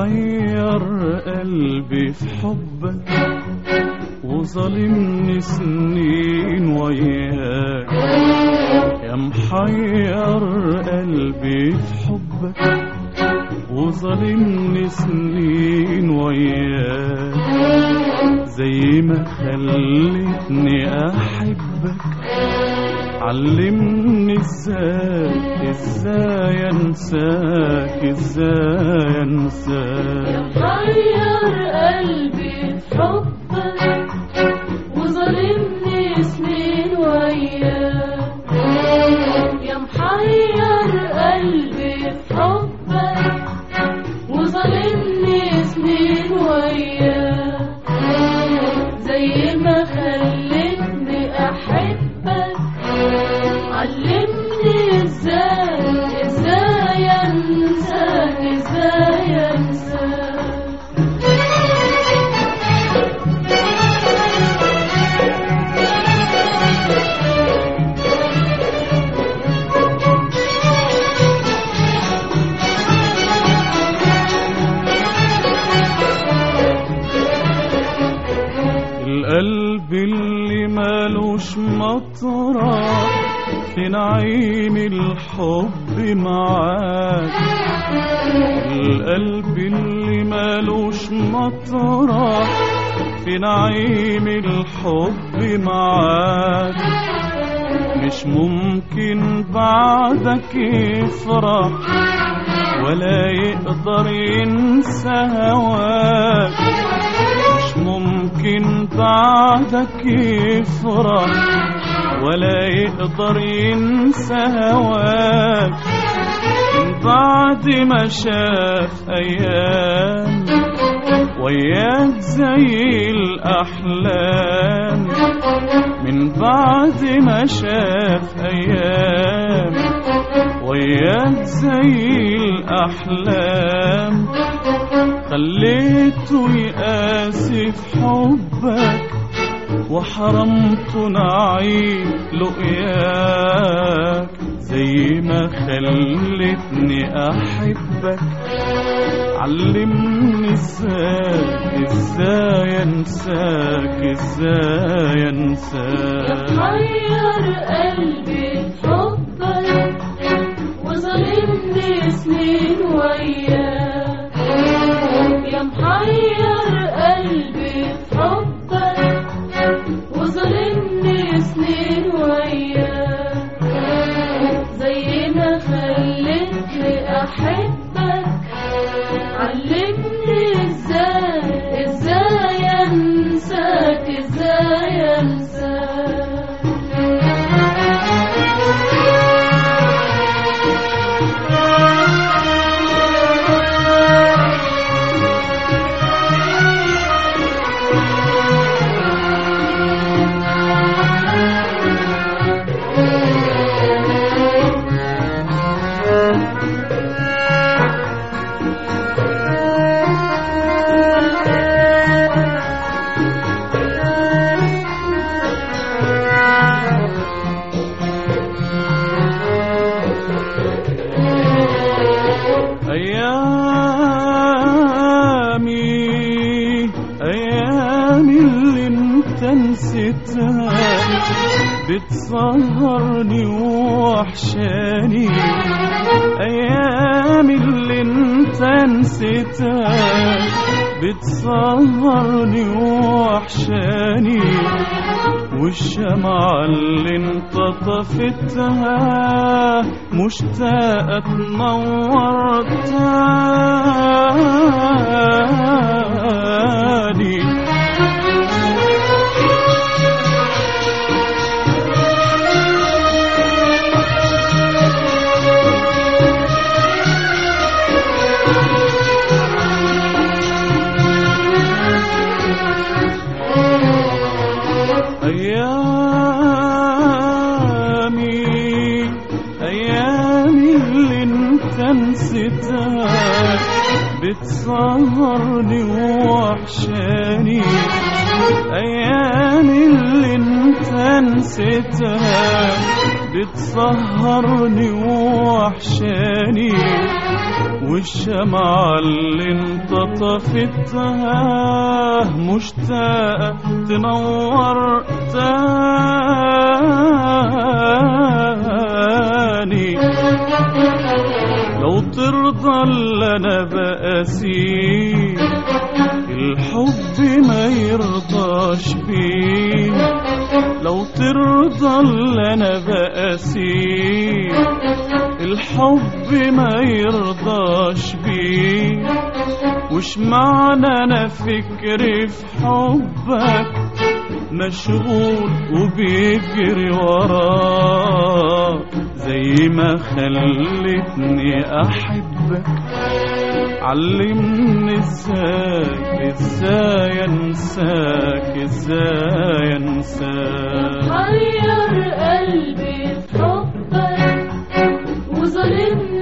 محير قلبي في حبك وظالمني سنين وياك يا محير قلبي في حبك وظالمني سنين وياك زي ما خلتني احبك علمني ازاي ازاي انساك ازاي انساك محير قلبي في حبك وظالمني سنين وياك يا محير قلبي في حبك وظالمني سنين وياك زي ما خلتني احبك علمني ازاي ازاي انساك ازاي انساك القلب اللي مالوش مطرح في نعيم الحب معاك القلب اللي مالوش مطرح في نعيم الحب معاك مش ممكن بعدك يفرح ولا يقدر ينسى هواك مش ممكن بعدك يفرح ولا يقدر ينسى هواك من بعد ما شاف أيام وياك زي الأحلام من بعد ما شاف أيام وياك زي الأحلام خليته يقاسي في حبك وحرمته نعيم لقياك زي ما خلتني أحبك علمني ازاي ازاي انساك ازاي انساك محير قلبي في حبك وظالمني سنين وياك يا محير قلبي في حبك وظالمني سنين وياك زي ما خلتني احبك علمني ازاي ازاي انساك ازاي انساك أيامي أيامي اللي انت نسيتها بتسهرني وحشاني أيامي اللي انت نسيتها بتسهرني وحشاني والشمعة اللي انت طفتها مشتاقة تنور تاني أيامي أيامي اللي انت نسيتها بتسهرني وحشاني أيامي اللي انت نسيتها بتسهرني وحشاني والشمعة اللي انت طفتها مشتاقة تنور تاني لو ترضى اللي انا بقاسيه الحب ما يرضاش بيه لو ترضى اللي انا بقاسيه الحب ما يرضاش بيه وش معنى انا فكري في حبك مشغول وبيجري وراه زي ما خلتني احبك علمني ازاي ازاي انساك ازاي انساك حير قلبي في حبك وظلمني